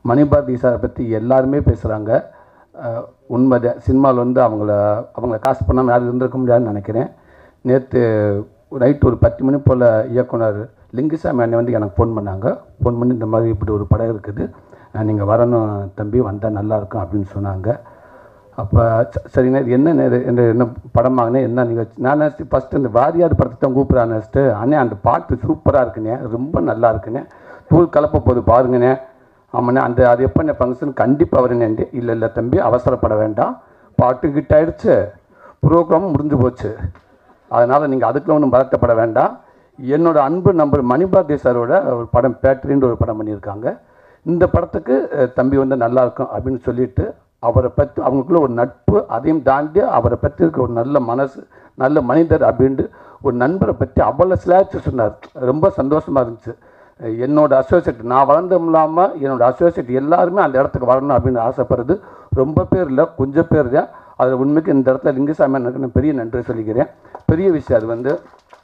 மணிபாரதி சாரை பற்றி எல்லாருமே பேசுகிறாங்க உண்மை சினிமாவில் வந்து அவங்கள அவங்கள காசு பண்ணாமல் யாரும் இருந்திருக்க முடியாதுன்னு நினைக்கிறேன் நேற்று நைட் ஒரு பத்து மணி போல் இயக்குனர் லிங்குசாமி அண்ணன் வந்து எனக்கு ஃபோன் பண்ணாங்க ஃபோன் பண்ணி இந்த மாதிரி இப்படி ஒரு படம் இருக்குது நீங்கள் வரணும் தம்பி வந்தால் நல்லாயிருக்கும் அப்படின்னு சொன்னாங்க அப்போ சரிண்ணே இது என்ன நேரு என்ன என்ன படம் வாங்கினேன் என்ன நிகழ்ச்சி நான் நினச்சி ஃபஸ்ட்டு இந்த வாரியார் படத்தை தான் கூப்பிட்றான் நினச்சிட்டு அண்ணே அந்த பாட்டு சூப்பராக இருக்குண்ணே ரொம்ப நல்லா இருக்குண்ணே தூள் கலப்ப போது பாருங்கண்ணே ஆமாண்ணே அந்த அது எப்போ ஃபங்க்ஷன் கண்டிப்பாக வரேனே இல்லை இல்லை தம்பி அவசரப்பட வேண்டாம் பாட்டு கிட்ட ஆயிடுச்சு ப்ரோக்ராம் முடிஞ்சு போச்சு அதனால் நீங்கள் அதுக்குள்ள ஒன்றும் பதட்டப்பட வேண்டாம் என்னோட அன்பு நம்பர் மணிபாரதி சாரோட ஒரு படம் பேட்டரின்னு ஒரு படம் பண்ணியிருக்காங்க இந்த படத்துக்கு அஹ், தம்பி வந்து நல்லா இருக்கும் அப்படின்னு சொல்லிட்டு அவரை பற்றி அவங்களுக்குள்ள ஒரு நட்பு அதையும் தாண்டி அவரை பற்றி இருக்க ஒரு நல்ல மனசு நல்ல மனிதர் அப்படின்ட்டு ஒரு நண்பரை பற்றி அவ்வளோ ஸ்லாச்சு சொன்னார் ரொம்ப சந்தோஷமாக இருந்துச்சு அஹ், என்னோட அசோசியேட் நான் வளர்ந்தும் இல்லாமல் என்னோட அசோசியேட் எல்லாருமே அந்த இடத்துக்கு வரணும் அப்படின்னு ஆசைப்படுறது ரொம்ப பேர் இல்லை கொஞ்சம் பேர் தான் அதில் உண்மைக்கு இந்த இடத்துல லிங்குசாமி எனக்கு நான் பெரிய நன்றி சொல்லிக்கிறேன் பெரிய விஷயம் அது வந்து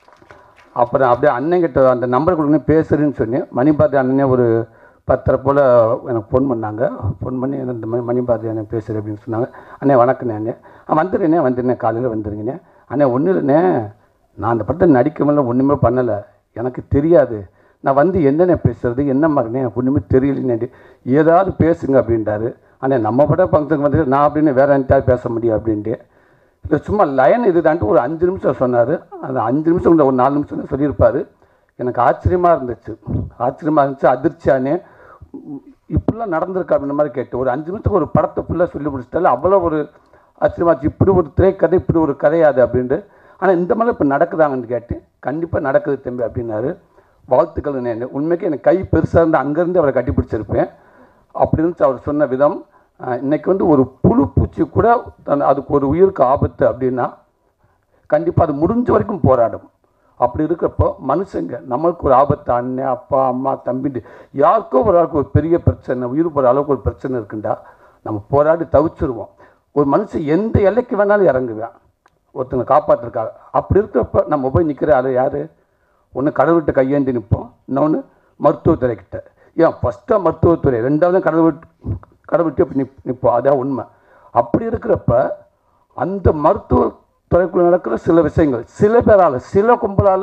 அப்புறம் அப்படியே அண்ணன்கிட்ட அந்த நம்பர் கொடுங்க பேசுறேன்னு சொன்னேன் மணிபாரதி அண்ணனே ஒரு பத்தரை போல் எனக்கு ஃபோன் பண்ணாங்க ஃபோன் பண்ணி இந்த மாதிரி மணிபாரதி அண்ணன் பேசுகிறேன் அப்படின்னு சொன்னாங்க அண்ணே வணக்கண்ணே அண்ணே ஆ வந்துடுறேனே வந்துடுனே காலையில் வந்துருங்கண்ணே அண்ணே ஒன்றும் இல்லைண்ணே நான் அந்த படத்தை நடிக்கமில்ல ஒன்றுமே பண்ணலை எனக்கு தெரியாது நான் வந்து என்னென்ன பேசுறது என்ன மாதிரினே எனக்கு ஒன்றுமே தெரியலண்ணே ஏதாவது பேசுங்க அப்படின்ட்டாரு அண்ணே நம்ம படம் ஃபங்க்ஷனுக்கு வந்து நான் அப்படின்னு வேற என்கிட்ட பேச முடியும் அப்படின்ட்டு இல்லை சும்மா லைன் இதுதான்ட்டு ஒரு அஞ்சு நிமிஷம் சொன்னார் அந்த அஞ்சு நிமிஷம் இல்லை ஒரு நாலு நிமிஷம் தான் சொல்லியிருப்பார் எனக்கு ஆச்சரியமாக இருந்துச்சு ஆச்சரியமாக இருந்துச்சு அதிர்ச்சியானே உம், இப்படிலாம் நடந்திருக்கு அப்படின்ற மாதிரி கேட்டு ஒரு அஞ்சு நிமிஷத்துக்கு ஒரு படத்தை ஃபுல்லாக சொல்லி முடிச்சிட்டால அவ்வளோ ஒரு ஆச்சரியமாச்சு இப்படி ஒரு திரைக்கதை இப்படி ஒரு கதையாது அப்படின்ட்டு ஆனால் இந்த மாதிரி இப்போ நடக்குதாங்கன்னு கேட்டேன் கண்டிப்பாக நடக்குது தம்பி அப்படின்னாரு வாழ்த்துக்கள் நான் உண்மைக்கு எனக்கு கை பெருசாக இருந்து அங்கேருந்து அவரை கட்டி பிடிச்சிருப்பேன் அப்படி இருந்துச்சு அவர் சொன்ன விதம் அஹ், இன்னைக்கு வந்து ஒரு புழு பூச்சி கூட தன் அதுக்கு ஒரு உயிருக்கு ஆபத்து அப்படின்னா கண்டிப்பாக அது முடிஞ்ச வரைக்கும் போராடும் அப்படி இருக்கிறப்போ மனுஷங்க நம்மளுக்கு ஒரு ஆபத்து அண்ணன் அப்பா அம்மா தம்பி யாருக்கோ ஒரு ஆளுக்கு ஒரு பெரிய பிரச்சனை உயிர் போகிற அளவுக்கு ஒரு பிரச்சனை இருக்குண்டா நம்ம போராடி தவிச்சிருவோம் ஒரு மனுஷன் எந்த எல்லைக்கு வேணாலும் இறங்குவேன் ஒருத்தங்க காப்பாற்றிருக்காங்க அப்படி இருக்கிறப்ப நம்ம போய் நிற்கிற ஆள் யார் ஒன்று கடவுள்கிட்ட கையேந்தி நிற்போம் இன்னொன்று மருத்துவத்துறைக்கிட்ட ஏன் ஃபஸ்ட்டாக மருத்துவத்துறை ரெண்டாவது கடவுள் கடவுள்கிட்ட போய் நிப் நிற்போம் அதான் உண்மை அப்படி இருக்கிறப்ப அந்த மருத்துவ துறைக்குள்ள நடக்கிற சில விஷயங்கள் சில பேரால் சில கும்பலால்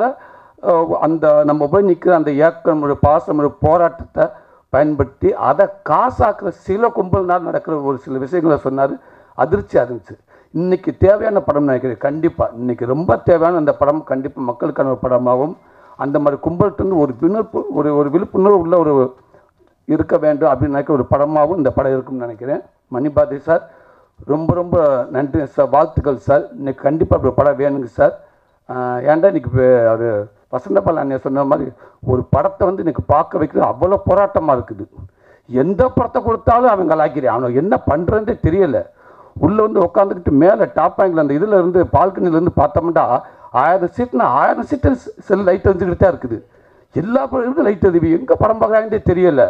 அந்த நம்ம போய் நிற்கிற அந்த ஏக்கம் ஒரு பாசம் ஒரு போராட்டத்தை பயன்படுத்தி அதை காசாக்குற சில கும்பல்னால் நடக்கிற ஒரு சில விஷயங்களை சொன்னார் அதிர்ச்சியாக இருந்துச்சு இன்னைக்கு தேவையான படம் நினைக்கிறேன் கண்டிப்பாக இன்னைக்கு ரொம்ப தேவையான அந்த படம் கண்டிப்பாக மக்களுக்கான ஒரு படமாகவும் அந்த மாதிரி கும்பல்கிட்ட ஒரு விழிப்பு ஒரு ஒரு விழிப்புணர்வு உள்ள ஒரு இருக்க வேண்டும் அப்படின்னு நினைக்கிற ஒரு படமாகவும் இந்த படம் இருக்கும்னு நினைக்கிறேன் மணிபாதி சார் ரொம்ப ரொம்ப நன்றி சார் வாழ்த்துக்கள் சார் இன்னைக்கு கண்டிப்பாக அப்படி ஒரு படம் வேணுங்க சார் ஆஹ் ஏன்டா இன்னைக்கு அவர் வசந்தபால் அண்ணன் சொன்ன மாதிரி ஒரு படத்தை வந்து இன்னைக்கு பார்க்க வைக்கிறது அவ்வளோ போராட்டமாக இருக்குது எந்த படத்தை கொடுத்தாலும் அவங்க லாக்கிறேன் அவனுக்கு என்ன பண்ணுறதுன்றே தெரியல உள்ளே வந்து உட்காந்துக்கிட்டு மேலே டாப் ஆங்கிள் அந்த இதில் இருந்து பால்கனிலேருந்து பார்த்தோம்னா ஆயிரம் சீட்னா ஆயிரம் சீட்டு செல் லைட் வந்துக்கிட்டு தான் இருக்குது எல்லா படம் லைட் எதுவி எங்கே படம் பார்க்குறாங்கன்னே தெரியல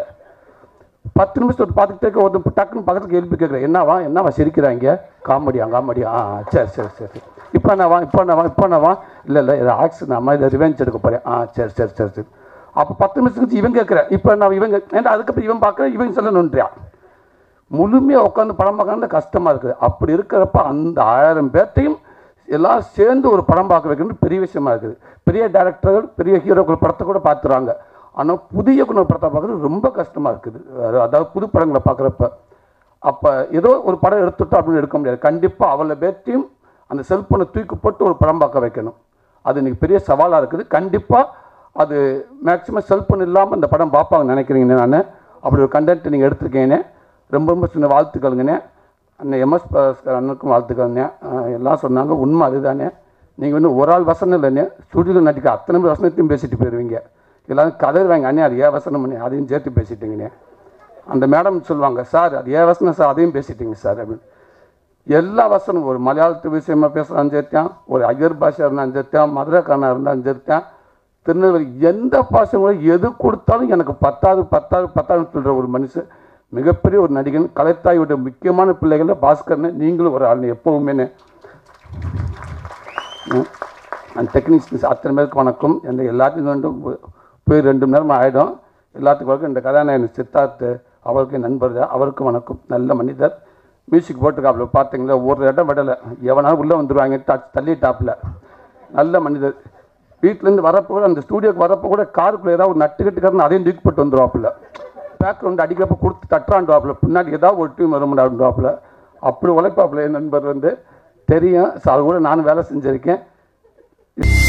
பத்து நிமிஷம் பார்த்துக்கிட்டே இருக்க ஒரு டக்குன்னு பக்கத்துக்கு எழுப்பி கேட்குறேன் என்னவா என்னவா சிரிக்கிறாங்க காமெடியா காமெடியா ஆ சரி சரி சரி இப்போ என்னவா இப்போ என்னவா இப்போ என்னவா இல்லை இல்லை இது ஆக்ஷன் அம்மா இதை ரிவெஞ்ச் எடுக்க போகிறேன் ஆ சரி சரி சரி சரி அப்போ பத்து நிமிஷம் கழிச்சு இவன் கேட்குறேன் இப்போ நான் இவங்க ஏன்டா அதுக்கப்புறம் இவன் பார்க்குறேன் இவன் சொல்லணுன்றியா முழுமையாக உட்காந்து படம் பார்க்கறது கஷ்டமாக இருக்குது அப்படி இருக்கிறப்ப அந்த ஆயிரம் பேர்த்தையும் எல்லாம் சேர்ந்து ஒரு படம் பார்க்க வைக்கிறது பெரிய விஷயமா இருக்குது பெரிய டேரக்டர்கள் பெரிய ஹீரோக்கள் படத்தை கூட பார்த்துருவாங்க ஆனால் புதிய குண படத்தை பார்க்குறது ரொம்ப கஷ்டமாக இருக்குது அது- அதாவது புது படங்களை பார்க்குறப்ப அப்போ ஏதோ ஒரு படம் எடுத்துட்டோம் அப்படின்னு எடுக்க முடியாது கண்டிப்பாக அவளை பேர்த்தையும் அந்த செல்ஃபோனை தூக்கி போட்டு ஒரு படம் பார்க்க வைக்கணும் அது இன்னைக்கு பெரிய சவாலாக இருக்குது கண்டிப்பாக அது மேக்ஸிமம் செல்ஃபோன் இல்லாமல் இந்த படம் பார்ப்பாங்க நினைக்கிறீங்க நான் அப்படி ஒரு கண்டென்ட் நீங்கள் எடுத்திருக்கீங்கண்ணே ரொம்ப ரொம்ப சின்ன வாழ்த்துக்கள்ங்கண்ணே அண்ணன் எம்எஸ் பாஸ்கர் அண்ணனுக்கும் வாழ்த்துக்கள்ண்ணே அஹ் எல்லாம் சொன்னாங்க உண்மை அதுதானே நீங்கள் வந்து ஒரு ஆள் வசனம் இல்லைண்ணே ஸ்டுடியோவில் நடிக்க அத்தனை பேர் வசனத்தையும் பேசிட்டு போயிடுவீங்க எல்லாரும் கதறுவாங்க அண்ணே அது ஏன் வசனம் பண்ணி அதையும் சேர்த்து பேசிட்டீங்கண்ணே அந்த மேடம் சொல்லுவாங்க சார் அது ஏன் வசனம் சார் அதையும் பேசிட்டீங்க சார் அப்படின்னு எல்லா வசனம் ஒரு மலையாளத்து விஷயமா பேசுகிறான் சேர்த்தான் ஒரு ஐயர் பாஷா இருந்தாலும் சேர்த்தான் மதுரைக்காரனாக இருந்தாலும் சேர்த்தான் திருநெல்வேலி எந்த பாஷைகளும் எது கொடுத்தாலும் எனக்கு பத்தாவது பத்தாவது பத்தாவது சொல்கிற ஒரு மனுஷன் மிகப்பெரிய ஒரு நடிகன் கலைத்தாயோட முக்கியமான பிள்ளைகளில் பாஸ்கர்னு நீங்களும் ஒரு ஆள் எப்போவுமே அந்த டெக்னீஷியன்ஸ் அத்தனை பேருக்கு வணக்கம் இந்த எல்லாத்துக்கும் வந்து போய் ரெண்டு மணி நேரம் ஆகிடும் எல்லாத்துக்கும் வணக்கம் இந்த கதாநாயகன் சித்தார்த்து அவருக்கு என் நண்பர் அவருக்கும் வணக்கம் நல்ல மனிதர் மியூசிக் போட்டிருக்காப்புல பார்த்தீங்களா ஒரு இடம் விடலை எவனாலும் உள்ளே வந்துடுவாங்க ட- தள்ளி டாப்பில் நல்ல மனிதர் வீட்டிலேருந்து வரப்போ கூட அந்த ஸ்டூடியோக்கு வரப்போ கூட காருக்குள்ளே ஏதாவது ஒரு நட்டு கட்டுக்காரன் அதையும் தூக்கி போட்டு வந்துடுவாப்புல பேக்ரவுண்ட் அடிக்கிறப்ப கொடுத்து தட்டுறாண்டுவாப்புல பின்னாடி ஏதாவது ஒரு டீம் வரும்டாண்டுவாப்புல அப்படி உழைப்பாப்புல என் நண்பர் வந்து தெரியும் ஸோ அது கூட நானும் வேலை செஞ்சுருக்கேன்